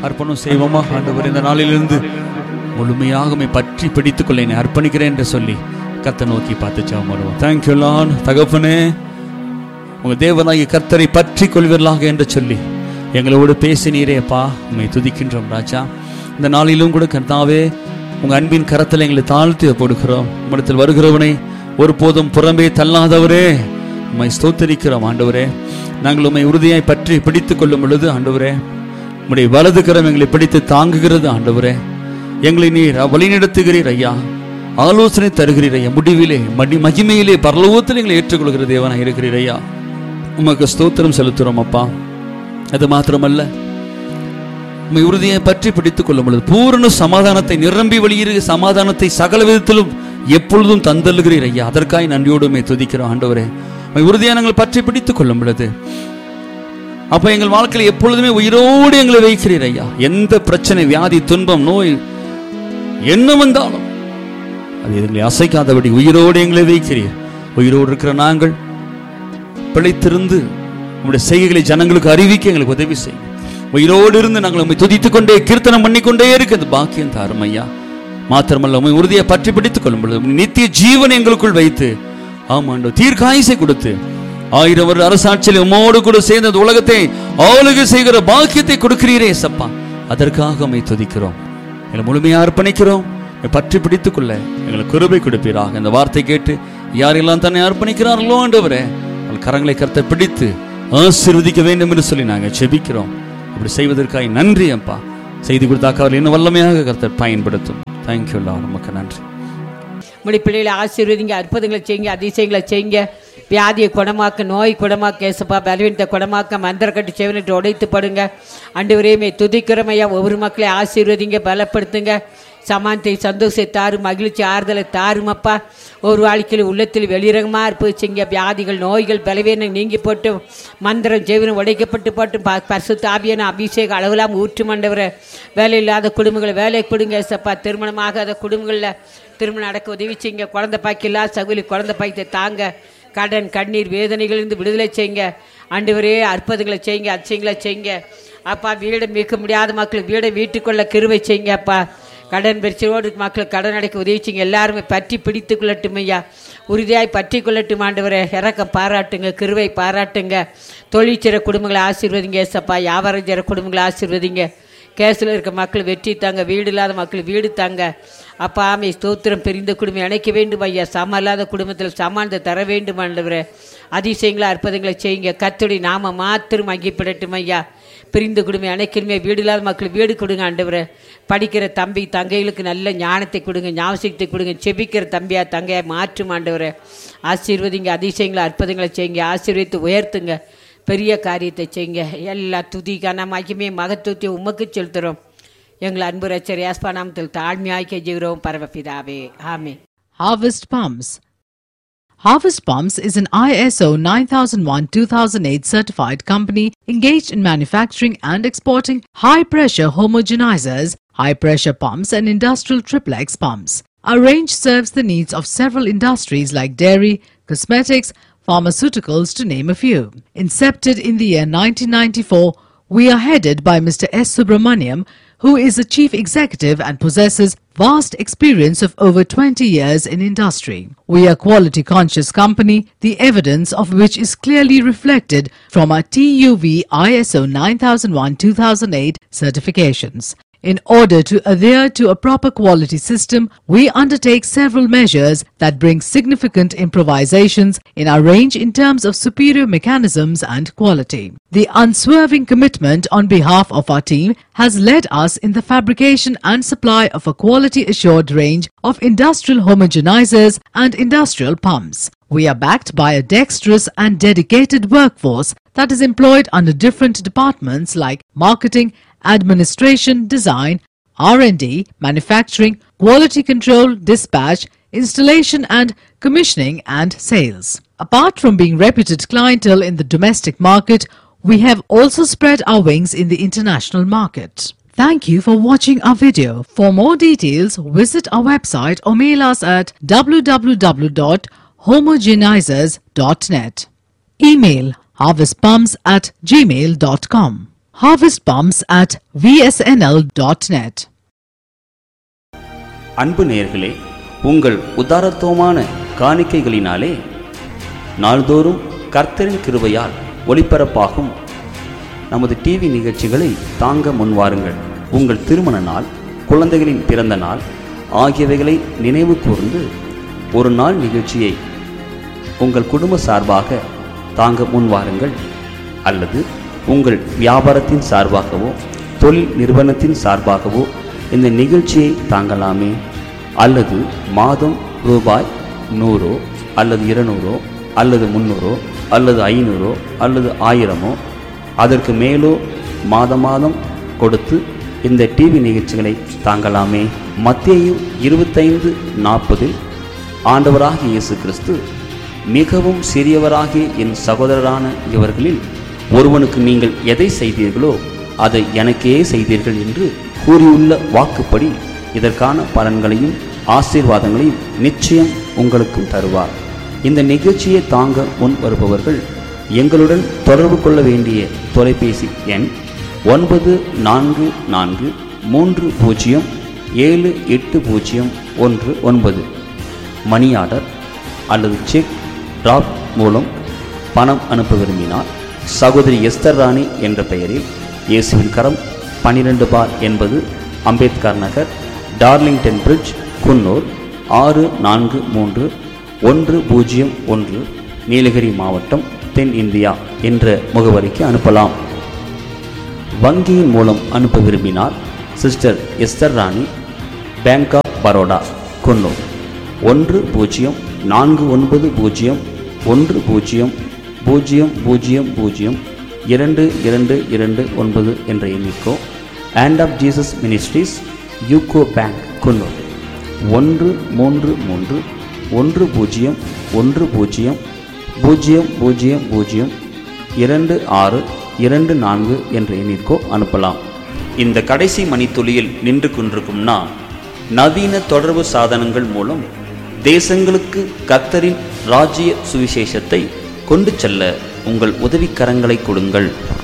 அர்ப்பணம் செய்வோமா ஆண்டவர் இந்த நாளிலிருந்து முழுமையாக உம்மை பற்றி பிடித்துக் கொள்ள என்னை அர்ப்பணிக்கிறேன் என்று சொல்லி கர்த்தர் நோக்கி பார்த்து ஜெபம் வருவோம் தேங்க்யூ லான் தகப்பனே உங்க தேவனாகிய கர்த்தரை பற்றி கொள்வீர்களாக என்று சொல்லி எங்களோடு பேசினீரே அப்பா உண்மை துதிக்கின்றோம் ராஜா இந்த நாளிலும் கூட கர்த்தாவே உங்க அன்பின் கரத்தில் எங்களை தாழ்த்தி போடுகிறோம் உம்மிடத்தில் வருகிறவனை ஒருபோதும் புறம்பே தள்ளாதவரே உம்மை ஸ்தோத்தரிக்கிறோம் ஆண்டவரே நாங்கள் உம்மை உறுதியாய் பற்றி பிடித்துக் கொள்ளும் பொழுது ஆண்டவரே உம்முடைய வலது கரம் எங்களை பிடித்து தாங்குகிறது ஆண்டவரே எங்களை நீர் வழிநடத்துகிறீர் ஐயா ஆலோசனை தருகிறீர் ஐயா முடிவிலே மடி மகிமையிலே பரலோகத்தில் எங்களை ஏற்றுக்கொள்கிற தேவனாக இருக்கிறீர் ஐயா உமக்கு ஸ்தோத்திரம் செலுத்துறோம் அப்பா அது மாத்திரமல்ல உம்மை உறுதியை பற்றி பிடித்துக் கொள்ளும் பொழுது பூரண சமாதானத்தை நிரம்பி வழியிற சமாதானத்தை சகல விதத்திலும் எப்பொழுதும் தந்தல்கிறீர் ஐயா அதற்காய் நன்றியோடு உம்மை துதிக்கிறோம் ஆண்டவரே உம்மை உறுதியை நாங்கள் பற்றி பிடித்துக் கொள்ளும் பொழுது அப்ப எங்கள் வாழ்க்கையில் எப்பொழுதுமே உயிரோடு எங்களை வைக்கிறீர் ஐயா எந்த பிரச்சனை வியாதி துன்பம் நோய் என்ன வந்தாலும் அது எங்களை அசைக்காதபடி உயிரோடு எங்களை வைக்கிறீர் உயிரோடு இருக்கிற நாங்கள் பிழைத்திருந்து உங்களுடைய செய்கைகளை ஜனங்களுக்கு அறிவிக்க எங்களுக்கு உதவி செய்யும் உயிரோடு இருந்து நாங்கள் உண்மை துதித்துக் கொண்டே கீர்த்தனம் பண்ணிக்கொண்டே இருக்கு அந்த பாக்கியம் தாரும் ஐயா மாத்திரமல்ல உண்மை உறுதியை பற்றி பிடித்துக் கொள்ளும் பொழுது உம்முடைய நித்திய ஜீவன் எங்களுக்குள் வைத்து ஆமாண்டோ தீர்க்காயுசை கொடுத்து ஆயிரம் வருட அரசாட்சியில் உம்மோடு கூட சேர்ந்த இந்த உலகத்தை ஆளுகை செய்கிற பாக்கியத்தை கொடுக்கிறீரே சப்பா அதற்காக உம்மை துதிக்கிறோம் எங்களை முழுமையா அர்ப்பணிக்கிறோம் உம்மை பற்றி பிடித்துக் கொள்ள எங்களுக்கு கிருபை கொடுப்பீராக இந்த வார்த்தை கேட்டு யாரெல்லாம் தன்னை அர்ப்பணிக்கிறார்களோ ஆண்டவரே அவள் கரங்களை கருத்தை பிடித்து ஆசீர்வதிக்க வேண்டும் என்று சொல்லி நாங்கள் செபிக்கிறோம் அப்படி செய்வதற்காக நன்றி அப்பா செய்தி கொடுத்தாக்க அவர் இன்னும் வல்லமையாக கருத்தை பயன்படுத்தும் தேங்க்யூ நமக்கு நன்றி உங்களுடைய பிள்ளைகளை ஆசீர்வதிங்க அற்புதங்களை செய்யுங்க அதிசயங்களை செய்யுங்க வியாதியை குணமாக்க நோய் குணமாக்க ஏசப்பா பலவீனத்தை குணமாக்க மந்திர கட்டு செவனிட்டு உடைத்து படுங்க அண்டு வரையுமே துதிக்கிறோம் ஐயா ஒவ்வொரு மக்களை ஆசீர்வதிங்க பலப்படுத்துங்க சமானத்தை சந்தோஷத்தை தாரும் மகிழ்ச்சி ஆறுதலை தாருமப்பா ஒரு வாழ்க்கையில் உள்ளத்தில் வெளிரகமாக இருப்பிச்சிங்க வியாதிகள் நோய்கள் பலவீனம் நீங்கி போட்டு மந்திரம் ஜெவனம் உடைக்கப்பட்டு போட்டு ப பரிசு தாபியான அபிஷேகம் அளவெல்லாம் ஊற்று மண்டவரை வேலை இல்லாத குடும்பங்களை வேலை கொடுங்க ஏசப்பா திருமணமாகாத குடும்பங்களில் திருமணம் நடக்க உதவி செய்யுங்க குழந்தை பாய்க்கில்லா சகுலி குழந்தை பாய்க்கத்தை தாங்க கடன் கண்ணீர் வேதனைகளிலிருந்து விடுதலை செய்யுங்க ஆண்டவரே அற்புதங்களை செய்யுங்க அதிசயங்களை செய்யுங்க அப்பா வீடை மீட்க முடியாத மக்களுக்கு வீடை வீட்டுக்குள்ள கிருவை செய்யுங்க அப்பா கடன் பிரச்சனையோடு மக்களுக்கு கடன் அடைக்க உதவி செய்யுங்க எல்லாருமே பற்றி பிடித்து கொள்ளட்டும் ஐயா உறுதியாய் பற்றி கொள்ளட்டும் ஆண்டவரே இறக்கம் பாராட்டுங்க கிருவை பாராட்டுங்க தொழில் செய்கிற குடும்பங்களை ஆசீர்வதிங்க ஏசப்பா வியாபாரம் செய்கிற குடும்பங்களை ஆசீர்வதிங்க கேஸில் இருக்க மக்கள் வெற்றி தாங்க வீடு இல்லாத மக்கள் வீடு தாங்க அப்பா ஆமை ஸ்தோத்திரம் பிரிந்த குடும்பம் இணைக்க வேண்டும் ஐயா சம இல்லாத குடும்பத்தில் சமானத்தை தர வேண்டும் ஆண்டவரே அதிசயங்களை அற்புதங்களை செய்யுங்க கத்துடி நாம மாத்திரம் அங்கிப்படட்டும் ஐயா பிரிந்த குடும்பம் அணைக்கணுமே வீடு இல்லாத மக்கள் வீடு கொடுங்க ஆண்டவரே படிக்கிற தம்பி தங்கைகளுக்கு நல்ல ஞானத்தை கொடுங்க ஞாபகத்தை கொடுங்க செபிக்கிற தம்பியா தங்கையா மாற்றும் ஆண்டவரே ஆசீர்வதிங்க அதிசயங்களை அற்புதங்களை செய்யுங்க ஆசீர்வதித்து உயர்த்துங்க பெரிய காரியத்தை செய்யுங்க எல்லா துதிக்கான மகிமே மகத்துவத்தை உமக்கு செலுத்துகிறோம் எங்கள் அன்பு ரச்சர் யாஸ்பா நாமத்தில் தாழ்மையாய் கெஞ்சுகிறோம் பரமபிதாவே ஆமே Harvest Pumps. Harvest Pumps is an ISO 9001-2008 certified company engaged in manufacturing and exporting high-pressure homogenizers, high-pressure pumps and industrial triplex pumps. Our range serves the needs of several industries like dairy, cosmetics, pharmaceuticals to name a few. Incepted in the year 1994, we are headed by Mr. S. Subramaniam, who is the chief executive and possesses vast experience of over 20 years in industry. We are quality conscious company, the evidence of which is clearly reflected from our TUV ISO 9001-2008 certifications. In order to adhere to a proper quality system, we undertake several measures that bring significant improvisations in our range in terms of superior mechanisms and quality. The unswerving commitment on behalf of our team has led us in the fabrication and supply of a quality assured range of industrial homogenizers and industrial pumps. We are backed by a dexterous and dedicated workforce that is employed under different departments like marketing, administration, design, R&D, manufacturing, quality control, dispatch, installation and commissioning and sales. Apart from being reputed clientele in the domestic market, we have also spread our wings in the international market. Thank you for watching our video. For more details, visit our website or mail us at www.homogenizers.net. Email harvestpumps at gmail.com. Harvest Palms at vsnl.net. அன்பு நேயர்களே உங்கள் உதாரத்துவமான காணிக்கைகளினாலே நாள்தோறும் கர்த்தரின் கிருபையால் ஒளிபரப்பாகும் நமது TV நிகழ்ச்சிகளை தாங்க முன்வாருங்கள் உங்கள் திருமண நாள் குழந்தைகளின் பிறந்த நாள் ஆகியவைகளை நினைவு கூர்ந்து ஒரு நாள் நிகழ்ச்சியை உங்கள் குடும்ப சார்பாக தாங்க முன்வாருங்கள் அல்லது உங்கள் வியாபாரத்தின் சார்பாகவோ தொழில் நிறுவனத்தின் சார்பாகவோ இந்த நிகழ்ச்சியை தாங்கலாமே அல்லது மாதம் ரூபாய் நூறோ அல்லது இருநூறோ அல்லது முந்நூறோ அல்லது ஐநூறோ அல்லது ஆயிரமோ அதற்கு மேலோ மாதம் மாதம் கொடுத்து இந்த டிவி நிகழ்ச்சிகளை தாங்கலாமே மத்தேயு இருபத்தைந்து நாற்பதில் ஆண்டவராகிய இயேசு கிறிஸ்து மிகவும் சிறியவராகிய என் சகோதரரான இவர்களில் ஒருவனுக்கு நீங்கள் எதை செய்தீர்களோ அதை எனக்கே செய்தீர்கள் என்று கூறியுள்ள வாக்குப்படி இதற்கான பலன்களையும் ஆசீர்வாதங்களையும் நிச்சயம் உங்களுக்கு தருவார் இந்த நிகழ்ச்சியை தாங்க முன் வருபவர்கள் எங்களுடன் தொடர்பு கொள்ள வேண்டிய தொலைபேசி எண் ஒன்பது நான்கு நான்கு மூன்று பூஜ்ஜியம் ஏழு எட்டு பூஜ்ஜியம் ஒன்று ஒன்பது மணி ஆர்டர் அல்லது செக் டிராப் மூலம் பணம் அனுப்ப விரும்பினால் சகோதரி எஸ்தர் ராணி என்ற பெயரில் இயேசுவின் கரம் பன்னிரண்டு பார் என்பது அம்பேத்கர் நகர் டார்லிங்டன் பிரிட்ஜ் குன்னூர் ஆறு நான்கு மூன்று ஒன்று பூஜ்ஜியம் ஒன்று நீலகிரி மாவட்டம் தென் இந்தியா என்ற முகவரிக்கு அனுப்பலாம் வங்கியின் மூலம் அனுப்ப விரும்பினால் sister Esther Rani bank of Baroda Coonoor ஒன்று பூஜ்ஜியம் நான்கு ஒன்பது பூஜ்ஜியம் ஒன்று பூஜ்ஜியம் பூஜ்ஜியம் பூஜ்ஜியம் பூஜ்ஜியம் இரண்டு இரண்டு இரண்டு ஒன்பது என்ற எண்ணிக்கோ and of Jesus ministries UCO bank Coonoor ஒன்று மூன்று மூன்று ஒன்று பூஜ்ஜியம் ஒன்று பூஜ்ஜியம் பூஜ்ஜியம் பூஜ்ஜியம் பூஜ்ஜியம் இரண்டு ஆறு இரண்டு நான்கு என்ற எண்ணிற்கோ அனுப்பலாம் இந்த கடைசி மணித்துளியில் நின்று கொண்டிருக்கும் நான் நவீன தொடர்பு சாதனங்கள் மூலம் தேசங்களுக்கு கத்தரின் ராஜ்ய சுவிசேஷத்தை கொண்டு செல்ல உங்கள் உதவிக்கரங்களை கொடுங்கள்